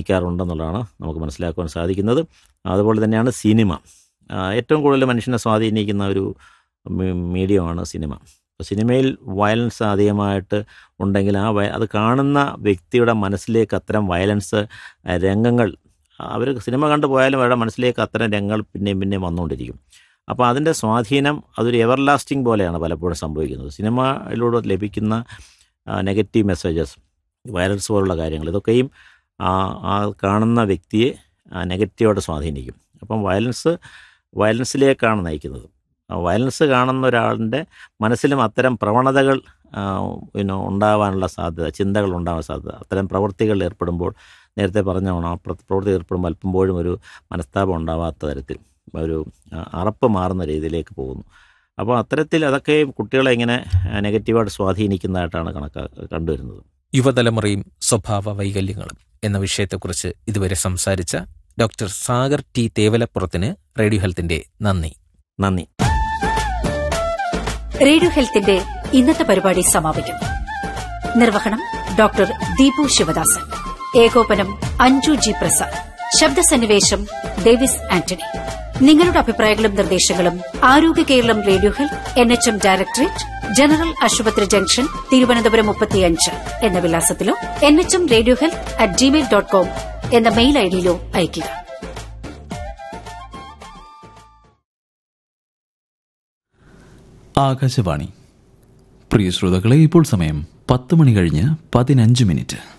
സ്വാധീനിക്കാറുണ്ടെന്നുള്ളതാണ് നമുക്ക് മനസ്സിലാക്കുവാൻ സാധിക്കുന്നത് അതുപോലെ തന്നെയാണ് സിനിമ ആ, ഏറ്റവും കൂടുതൽ മനുഷ്യനെ സ്വാധീനിക്കുന്ന ഒരു മീ- മീഡിയമാണ് സിനിമ അപ്പോൾ സിനിമയിൽ വയലൻസ് അധികമായിട്ട് ഉണ്ടെങ്കിൽ ആ വയ അത് കാണുന്ന വ്യക്തിയുടെ മനസ്സിലേക്ക് അത്തരം വയലൻസ് ആ, രംഗങ്ങൾ അവർ സിനിമ കണ്ടു പോയാലും അവരുടെ മനസ്സിലേക്ക് അത്തരം രംഗങ്ങൾ പിന്നെയും പിന്നെയും വന്നുകൊണ്ടിരിക്കും അപ്പോൾ അതിൻ്റെ സ്വാധീനം അതൊരു എവർ ലാസ്റ്റിംഗ് പോലെയാണ് പലപ്പോഴും സംഭവിക്കുന്നത് സിനിമയിലൂടെ ലഭിക്കുന്ന നെഗറ്റീവ് മെസ്സേജസ് വയലൻസ് പോലുള്ള കാര്യങ്ങൾ ഇതൊക്കെയും ആ ആ കാണുന്ന വ്യക്തിയെ നെഗറ്റീവായിട്ട് സ്വാധീനിക്കും അപ്പം വയലൻസ് വയലൻസിലേക്കാണ് നയിക്കുന്നത് ആ വയലൻസ് കാണുന്ന ഒരാളിൻ്റെ മനസ്സിലും അത്തരം പ്രവണതകൾ ആ, പിന്നെ ഉണ്ടാവാനുള്ള സാധ്യത ചിന്തകൾ ഉണ്ടാവാൻ സാധ്യത അത്തരം പ്രവൃത്തികളിൽ ഏർപ്പെടുമ്പോൾ നേരത്തെ പറഞ്ഞ ആ പ്ര- പ്രവൃത്തി ഏർപ്പെടുമ്പോൾ അല്പമ്പോഴും ഒരു മനസ്താപം ഉണ്ടാവാത്ത തരത്തിൽ ഒരു ആ, അറപ്പ് മാറുന്ന രീതിയിലേക്ക് പോകുന്നു അപ്പോൾ അത്തരത്തിൽ അതൊക്കെ കുട്ടികളെ ഇങ്ങനെ നെഗറ്റീവായിട്ട് സ്വാധീനിക്കുന്നതായിട്ടാണ് കണക്കാ കണ്ടുവരുന്നത് യുവതലമുറയും സ്വഭാവ വൈകല്യങ്ങളും എന്ന വിഷയത്തെക്കുറിച്ച് ഇതുവരെ സംസാരിച്ച ഡോക്ടർ സാഗർ ടി തേവലപ്പുറത്തിന് റേഡിയോ ഹെൽത്തിന്റെ നന്ദി നന്ദി റേഡിയോ ഹെൽത്തിന്റെ ഇന്നത്തെ പരിപാടി സമാപിക്കുന്നു നിർവഹണം ഡോക്ടർ ദീപു ശിവദാസൻ ഏകോപനം അഞ്ജു ജി പ്രസാദ് ശബ്ദസന്നിവേശം ഡേവിസ് ആന്റണി നിങ്ങളുടെ അഭിപ്രായങ്ങളും നിർദ്ദേശങ്ങളും Arogya Keralam radio health N H M directorate general ആശുപത്രി ജംഗ്ഷൻ തിരുവനന്തപുരം മുപ്പത്തിയഞ്ച് എന്ന വിലാസത്തിലോ N H M radio health at gmail dot com എന്ന മെയിൽ ഐഡിയിലോ അയയ്ക്കുക ആകാശവാണി പ്രിയ ശ്രോതാക്കളെ ഇപ്പോൾ സമയം പത്ത് മണി കഴിഞ്ഞ് പതിനഞ്ച് മിനിറ്റ്